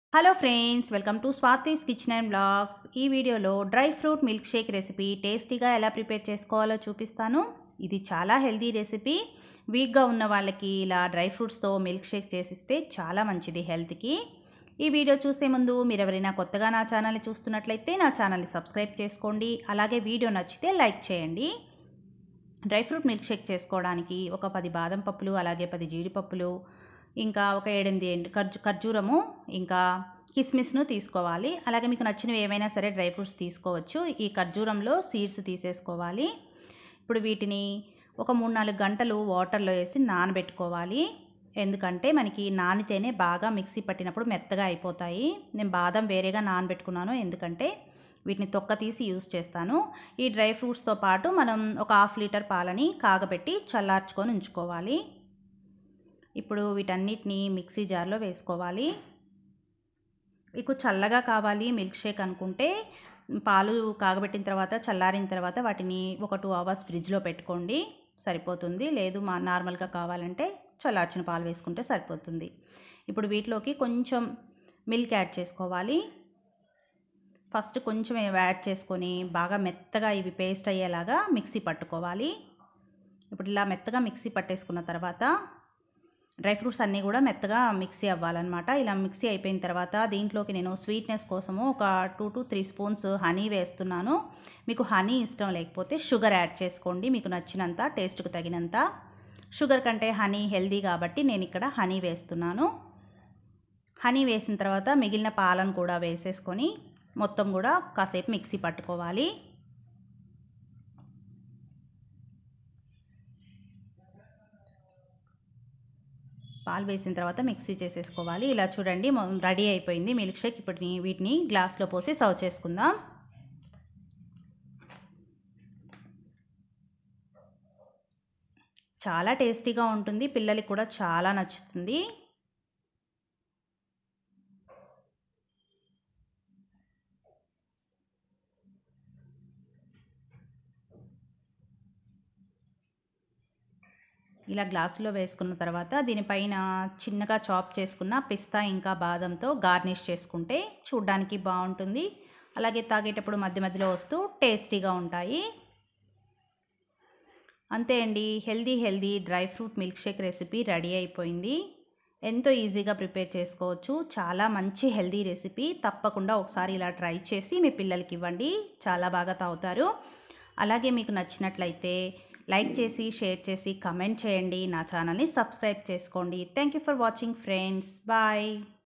hello friends welcome to Swathi's kitchen and blogs ఈ వీడియోలో dry fruit milkshake recipe టేస్టీగా ఎలా ప్రిపేర్ చేసుకోవాలో చూపిస్తాను ఇది చాలా హెల్దీ రెసిపీ వీక్గా ఉన్న వాళ్ళకి ఇలా డ్రై ఫ్రూట్స్తో మిల్క్ షేక్ చేసిస్తే చాలా మంచిది హెల్త్కి ఈ వీడియో చూసే ముందు మీరు ఎవరైనా కొత్తగా నా ఛానల్ని చూస్తున్నట్లయితే నా ఛానల్ని సబ్స్క్రైబ్ చేసుకోండి అలాగే వీడియో నచ్చితే లైక్ చేయండి డ్రై ఫ్రూట్ మిల్క్ షేక్ చేసుకోవడానికి ఒక పది బాదం పప్పులు అలాగే పది జీడిపప్పులు ఇంకా ఒక ఏడెనిమిది ఎండు ఖర్జు ఖర్జూరము ఇంకా కిస్మిస్ను తీసుకోవాలి అలాగే మీకు నచ్చినవి ఏమైనా సరే డ్రై ఫ్రూట్స్ తీసుకోవచ్చు ఈ ఖర్జూరంలో సీడ్స్ తీసేసుకోవాలి ఇప్పుడు వీటిని ఒక మూడు నాలుగు గంటలు వాటర్లో వేసి నానబెట్టుకోవాలి ఎందుకంటే మనకి నానితేనే బాగా మిక్సీ పట్టినప్పుడు మెత్తగా అయిపోతాయి నేను బాదం వేరేగా నానబెట్టుకున్నాను ఎందుకంటే వీటిని తొక్క తీసి యూస్ చేస్తాను ఈ డ్రై ఫ్రూట్స్తో పాటు మనం ఒక హాఫ్ లీటర్ పాలని కాగబెట్టి చల్లార్చుకొని ఉంచుకోవాలి ఇప్పుడు వీటన్నిటిని మిక్సీ జార్లో వేసుకోవాలి మీకు చల్లగా కావాలి మిల్క్ షేక్ అనుకుంటే పాలు కాగబెట్టిన తర్వాత చల్లారిన తర్వాత వాటిని ఒక టూ అవర్స్ ఫ్రిడ్జ్లో పెట్టుకోండి సరిపోతుంది లేదు మా నార్మల్గా కావాలంటే చల్లార్చిన పాలు వేసుకుంటే సరిపోతుంది ఇప్పుడు వీటిలోకి కొంచెం మిల్క్ యాడ్ చేసుకోవాలి ఫస్ట్ కొంచెం యాడ్ చేసుకొని బాగా మెత్తగా ఇవి పేస్ట్ అయ్యేలాగా మిక్సీ పట్టుకోవాలి ఇప్పుడు ఇలా మెత్తగా మిక్సీ పట్టేసుకున్న తర్వాత డ్రై ఫ్రూట్స్ అన్నీ కూడా మెత్తగా మిక్సీ అవ్వాలన్నమాట ఇలా మిక్సీ అయిపోయిన తర్వాత దీంట్లోకి నేను స్వీట్నెస్ కోసము ఒక two to three spoons honey వేస్తున్నాను మీకు హనీ ఇష్టం లేకపోతే షుగర్ యాడ్ చేసుకోండి మీకు నచ్చినంత టేస్ట్కి తగినంత షుగర్ కంటే హనీ హెల్దీ కాబట్టి నేను ఇక్కడ హనీ వేస్తున్నాను హనీ వేసిన తర్వాత మిగిలిన పాలను కూడా వేసేసుకొని మొత్తం కూడా కాసేపు మిక్సీ పట్టుకోవాలి పాలు వేసిన తర్వాత మిక్సీ చేసేసుకోవాలి ఇలా చూడండి రెడీ అయిపోయింది మిల్క్ షేక్ ఇప్పుడు వీటిని గ్లాస్లో పోసి సర్వ్ చేసుకుందాం చాలా టేస్టీగా ఉంటుంది పిల్లలకి కూడా చాలా నచ్చుతుంది ఇలా గ్లాసులో వేసుకున్న తర్వాత దీనిపైన చిన్నగా చాప్ చేసుకున్న పిస్తా ఇంకా బాదంతో గార్నిష్ చేసుకుంటే చూడ్డానికి బాగుంటుంది అలాగే తాగేటప్పుడు మధ్య మధ్యలో వస్తూ టేస్టీగా ఉంటాయి అంతే అండి healthy healthy dry fruit milkshake recipe ready అయిపోయింది ఎంతో ఈజీగా ప్రిపేర్ చేసుకోవచ్చు చాలా మంచి హెల్దీ రెసిపీ తప్పకుండా ఒకసారి ఇలా ట్రై చేసి మీ పిల్లలకి ఇవ్వండి చాలా బాగా తాగుతారు అలాగే మీకు నచ్చినట్లయితే లైక్ చేసి షేర్ చేసి కమెంట్ చేయండి నా ఛానల్ని సబ్స్క్రైబ్ చేసుకోండి thank you for watching friends bye